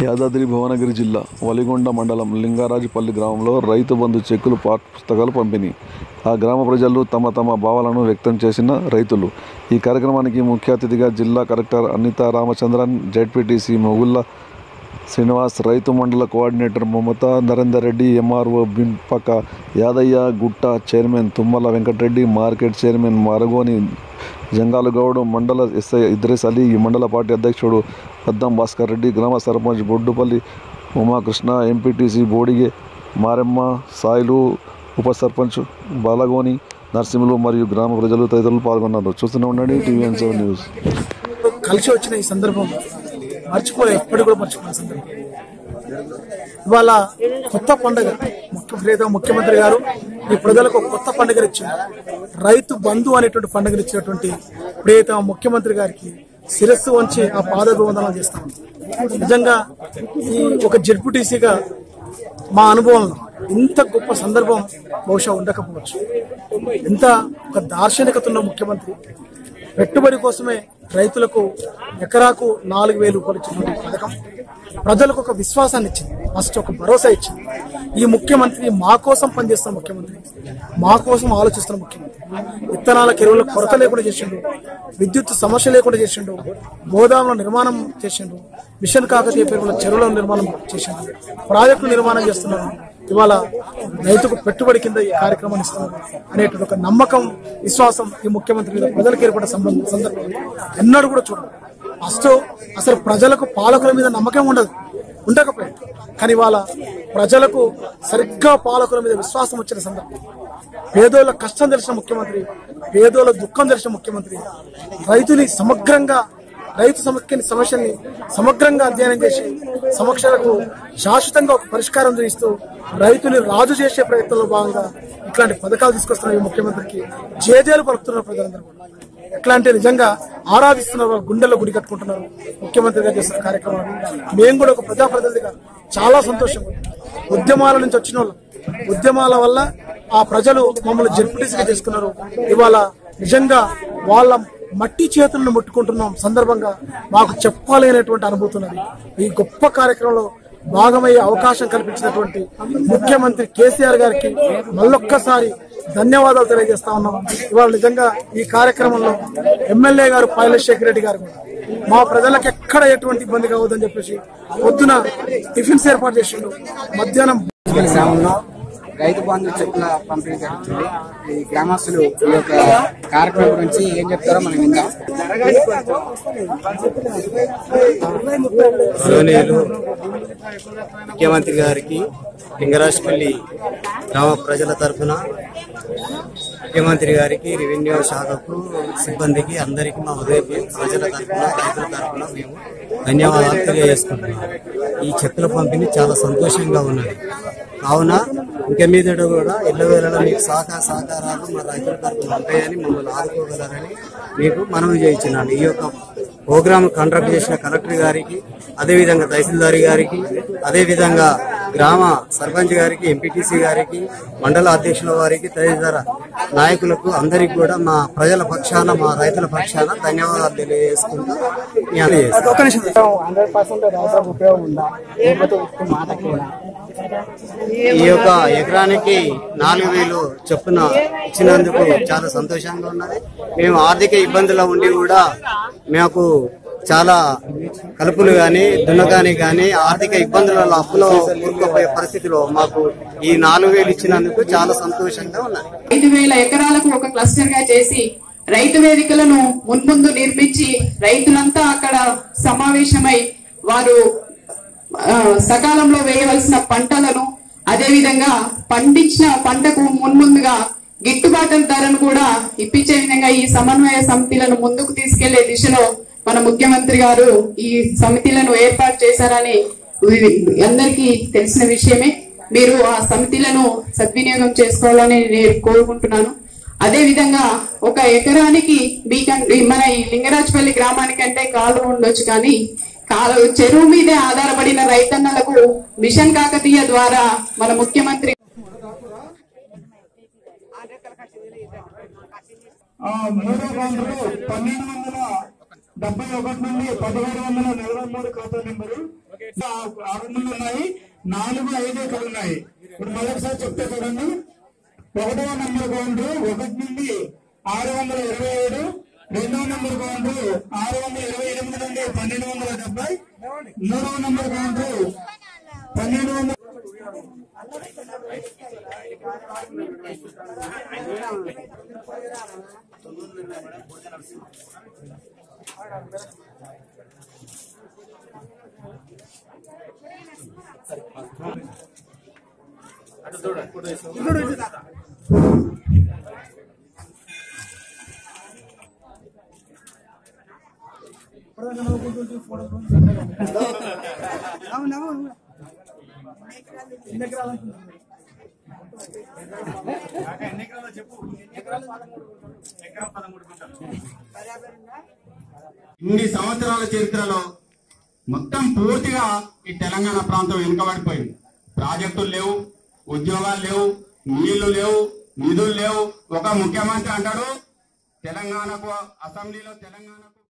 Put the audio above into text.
యాదాద్రి భువనగిరి జిల్లా వలిగొండ మండలం లింగారాజుపల్లి గ్రామంలో రైతు బంధు చెక్కులు పాఠ పుస్తకాలు పంపిణీ ఆ గ్రామ ప్రజలు తమ తమ భావాలను వ్యక్తం చేసిన రైతులు ఈ కార్యక్రమానికి ముఖ్య అతిథిగా జిల్లా కలెక్టర్ అనితా రామచంద్రన్ జెడ్పీటీసీ మొగుళ్ళ శ్రీనివాస్ రైతు మండల కోఆర్డినేటర్ మమతా నరేందర్ రెడ్డి ఎంఆర్ఓ బింపక యాదయ్య గుట్ట chairman Tummala Venkatareddy market chairman Maragoni Jangalagoud మండల ఎస్ఐ ఇద్రేస్ అలీ ఈ మండల పార్టీ అధ్యక్షుడు పద్దం భాస్కర్ రెడ్డి గ్రామ సర్పంచ్ బొడ్డుపల్లి ఉమాకృష్ణ ఎంపీటీసీ బోడిగే మారెమ్మ సాయిలు ఉప సర్పంచ్ బాలగోని నర్సింహులు మరియు గ్రామ ప్రజలు తదితరులు పాల్గొన్నారు చూస్తూనే ఉండండి టీవీఎన్ సెవెన్ న్యూస్ కలిసి వచ్చిన ఈ సందర్భం మర్చిపోలే ఎప్పటికి కూడా మర్చిపోలే సందర్భం ఇవాళ కొత్త పండుగ ముఖ్య ప్రియతమ ముఖ్యమంత్రి గారు ఈ ప్రజలకు ఒక కొత్త పండుగ ఇచ్చారు రైతు బంధు అనేటువంటి పండుగను ఇచ్చినటువంటి ప్రియతమ ముఖ్యమంత్రి గారికి శిరస్సు వంచి ఆ పాదాభివందనం చేస్తాం నిజంగా ఈ ఒక జడ్పీటీసీగా మా అనుభవంలో ఇంత గొప్ప సందర్భం బహుశా ఉండకపోవచ్చు ఎంత ఒక దార్శనికత ఉన్న ముఖ్యమంత్రి పెట్టుబడి కోసమే రైతులకు ఎకరాకు నాలుగు వేలు రూపాయలు ఇచ్చినటువంటి పథకం ప్రజలకు ఒక విశ్వాసాన్ని ఇచ్చింది ఫస్ట్ ఒక భరోసా ఇచ్చింది ఈ ముఖ్యమంత్రి మా కోసం పనిచేస్తున్న ముఖ్యమంత్రి మా కోసం ఆలోచిస్తున్న ముఖ్యమంత్రి విత్తనాల ఎరువుల కొరత లేకుండా చేసిండు విద్యుత్ సమస్య లేకుండా చేసిండు గోదాముల నిర్మాణం చేసిండు మిషన్ కాకతీయ పేరుల చెరువుల నిర్మాణం చేసిండు ప్రాజెక్టులు నిర్మాణం చేస్తున్నారు ఇవాళ రైతుకు పెట్టుబడి కింద ఈ కార్యక్రమాన్ని ఇస్తున్నారు అనేటువంటి ఒక నమ్మకం విశ్వాసం ఈ ముఖ్యమంత్రి మీద ప్రజలకు ఏర్పడిన సంబంధం సందర్భం ఎన్నడూ కూడా చూడదు ఫస్ట్ అసలు ప్రజలకు పాలకుల మీద నమ్మకం ఉండదు ఉండకపోయింది కానీ ఇవాళ ప్రజలకు సరిగ్గా పాలకుల మీద విశ్వాసం వచ్చిన సందర్భం పేదోళ్ళ కష్టం తెలిసిన ముఖ్యమంత్రి పేదోళ్ళ దుఃఖం తెలిసిన ముఖ్యమంత్రి రైతుని సమగ్రంగా రైతు సమస్యని సమస్యల్ని సమగ్రంగా అధ్యయనం చేసి సమస్యలకు శాశ్వతంగా ఒక పరిష్కారం చూపిస్తూ రైతుని రాజు చేసే ప్రయత్నంలో భాగంగా ఇట్లాంటి పథకాలు తీసుకొస్తున్న ఈ ముఖ్యమంత్రికి జేజేలు పలుకుతున్న ప్రజలందరూ కూడా. ఎట్లా అంటే నిజంగా ఆరాధిస్తున్నారు వాళ్ళ గుండెల్లో గుడి కట్టుకుంటున్నారు ముఖ్యమంత్రి గారు చేస్తున్న కార్యక్రమాలు మేము కూడా ఒక ప్రజాప్రతినిధిగా చాలా సంతోషంగా ఉన్నాం. ఉద్యమాల నుంచి వచ్చిన వాళ్ళం ఉద్యమాల వల్ల ఆ ప్రజలు మమ్మల్ని జడ్పీటీసీగా చేసుకున్నారు ఇవాళ నిజంగా వాళ్ళ మట్టి చేతులను ముట్టుకుంటున్నాం సందర్భంగా మాకు చెప్పలేనటువంటి అనుభూతి ఉన్నది ఈ గొప్ప కార్యక్రమంలో భాగమయ్యే అవకాశం కల్పించినటువంటి ముఖ్యమంత్రి కేసీఆర్ గారికి మళ్ళొక్కసారి ధన్యవాదాలు తెలియజేస్తా ఉన్నాం ఇవాళ నిజంగా ఈ కార్యక్రమంలో ఎమ్మెల్యే గారు పైలశేఖర్ రెడ్డి గారు కూడా మా ప్రజలకు ఎక్కడ ఎటువంటి ఇబ్బంది కావద్దని చెప్పేసి పొద్దున టిఫిన్స్ ఏర్పాటు చేసిండు మధ్యాహ్నం గ్రామంలో రైతు బంధు చెక్కుల పంపిణీ జరుగుతుంది ఈ గ్రామస్తులు ఈ యొక్క కార్యక్రమం గురించి ఏం చెప్తారో మనం విందాం గౌరవనీయులు ముఖ్యమంత్రి గారికి లింగరాజపల్లి గ్రామ ప్రజల తరఫున ముఖ్యమంత్రి గారికి రెవెన్యూ శాఖకు సిబ్బందికి అందరికీ మా ఉదయం ప్రజల తరఫున రైతుల తరఫున మేము ధన్యవాదాలు తెలియజేసుకుంటున్నాం ఈ చెక్కుల పంపిణీ చాలా సంతోషంగా ఉన్నది కావున ఇంక మీదట కూడా ఎల్లవేళలా మీకు సహకార సహకారాలు మా రైతుల తరఫున ఉంటాయని మమ్మల్ని ఆదుకోగలరని మీకు మనవి చేయించినాను ఈ యొక్క ప్రోగ్రామ్ కండక్ట్ చేసిన కలెక్టర్ గారికి అదేవిధంగా తహసీల్దారి గారికి అదేవిధంగా గ్రామ సర్పంచ్ గారికి ఎంపీటీసీ గారికి మండల అధ్యక్షుల వారికి తదితర నాయకులకు అందరికి కూడా మా ప్రజల పక్షాన మా రైతుల పక్షాన ధన్యవాదాలు తెలియజేసుకుంటూ మీ అందజేస్తాను ఒక్క నిమిషం హండ్రెడ్ పర్సెంట్ రైతులకు ఉపయోగం ఉందా లేకపోతే ఉత్తి మాటకేనా ఈ యొక్క ఎకరానికి నాలుగు వేలు చొప్పున ఇచ్చినందుకు చాలా సంతోషంగా ఉన్నది మేము ఆర్థిక ఇబ్బందులు ఉండి కూడా మాకు చాలా కలుపులు గాని దున్నకాని గాని ఆర్థిక ఇబ్బందులలో అప్పులో కూరుకుపోయే పరిస్థితిలో మాకు ఈ నాలుగు వేలు ఇచ్చినందుకు చాలా సంతోషంగా ఉన్నది ఐదు వేల ఎకరాలకు ఒక క్లస్టర్ గా చేసి రైతు వేదికలను మున్ముందు నిర్మించి రైతులంతా అక్కడ సమావేశమై వారు ఆ, సకాలంలో వేయవలసిన పంటలను అదే విధంగా పండించిన పంటకు మున్ముందుగా గిట్టుబాటు ధరను కూడా ఇప్పించే విధంగా ఈ సమన్వయ సమితిలను ముందుకు తీసుకెళ్లే దిశలో మన ముఖ్యమంత్రి గారు ఈ సమితిలను ఏర్పాటు చేశారని ఇది అందరికీ తెలిసిన విషయమే మీరు ఆ సమితిలను సద్వినియోగం చేసుకోవాలని నేను కోరుకుంటున్నాను అదే విధంగా ఒక ఎకరానికి బీకన్ మన ఈ లింగరాజపల్లి గ్రామానికంటే కాలువ ఉండొచ్చు కానీ కాలువ చెరువు మీదే ఆధారపడిన రైతన్నలకు మిషన్ కాకతీయ ద్వారా మన ముఖ్యమంత్రి ఆ మూడో కౌంటర్ పన్నెండు వందల డెబ్బై ఒకటి నుండి పదిహేడు వందల నలభై మూడు ఖాతా నెంబరు ఆరంభంలో ఉన్నాయి నాలుగు ఐదు ఇక్కడ ఉన్నాయి ఇప్పుడు మరొకసారి చెప్తే చూడండి ఒకటవ నెంబర్ కౌంటర్ ఒకటి నుండి ఆరు వందల ఇరవై ఏడు రెండవ నెంబర్ కౌంటర్ ఆరు వందల ఇరవై ఎనిమిది నుండి పన్నెండు వందల డెబ్బై మూడవ నెంబర్ కౌంటర్ పన్నెండు వందల ఎన్ని ఎకరాలు అనుకుంటున్నారు? ఇన్ని సంవత్సరాల చరిత్రలో మొత్తం పూర్తిగా ఈ తెలంగాణ ప్రాంతం వెనుకబడిపోయింది ప్రాజెక్టులు లేవు ఉద్యోగాలు లేవు నీళ్లు లేవు నిధులు లేవు ఒక ముఖ్యమంత్రి అంటాడు తెలంగాణకు అసెంబ్లీలో తెలంగాణకు